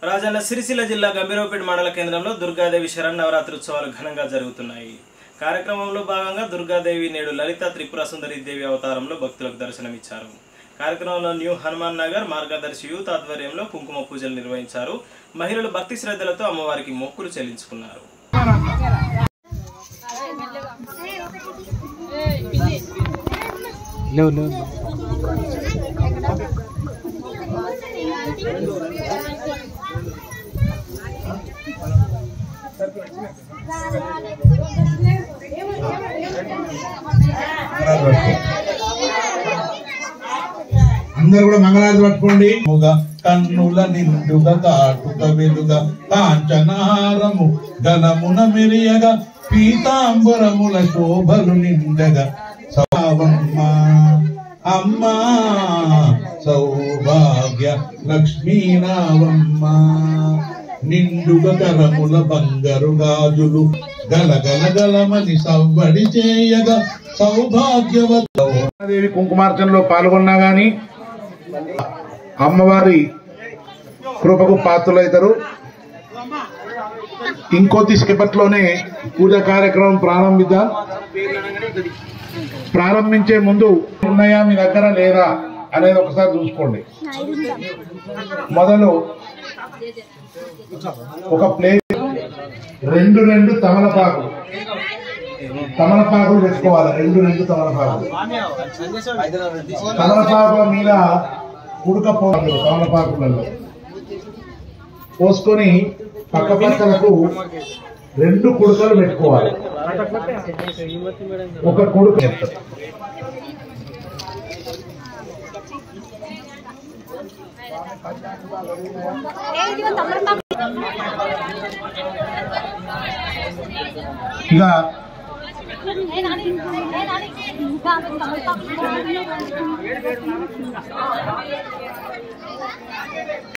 రాజన్న సిరిసిల్ల జిల్లా గంభీరపేట మండల కేంద్రంలో దుర్గాదేవి శరన్నవరాత్రి ఉత్సవాలు ఘనంగా జరుగుతున్నాయి కార్యక్రమంలో భాగంగా దుర్గాదేవి నేడు లలిత త్రిపుర సుందరి దేవి అవతారంలో భక్తులకు దర్శనమిచ్చారు కార్యక్రమంలో న్యూ హనుమాన్ నగర్ మార్గదర్శి యూత్ ఆధ్వర్యంలో కుంకుమ పూజలు నిర్వహించారు మహిళలు భక్తి శ్రద్ధలతో అమ్మవారికి మొక్కులు చెల్లించుకున్నారు లేవు లేవు అందరు కూడా మంగళారతి పట్టుకోండి ముగ కన్నుల నిండుగ కాటుక వెలుగ కాంచనారము గలమున మెరియగ పీతాంబరముల శోభలు నిండగా సవావమ్మ అమ్మా సౌభాగ్య లక్ష్మీరావమ్మ నిండుగ కరముల బంగారు గాజులు గల గల గలమని సవ్వడి చేయగా సౌభాగ్యవత దేవి కుంకుమార్చనలో పాల్గొన్నా గాని అమ్మవారి కృపకు పాత్రులవుతారు ఇంకొద్ది సేపట్లోనే పూజ కార్యక్రమం ప్రారంభిద్దాం ప్రారంభించే ముందు ఉన్నాయా మీ దగ్గర లేదా అనేది ఒకసారి చూసుకోండి మొదలు ఒక ప్లేట్ రెండు రెండు తమలపాకులు తమలపాకులు పెట్టుకోవాలి రెండు రెండు తమలపాకులు తమలపాకుల మీద ఉడకపోవాలి తమలపాకులలో పోసుకొని పక్క పక్కలకు రెండు కుడుకలు పెట్టుకోవాలి ఒక కుడుక చెప్తారు ఇక నేను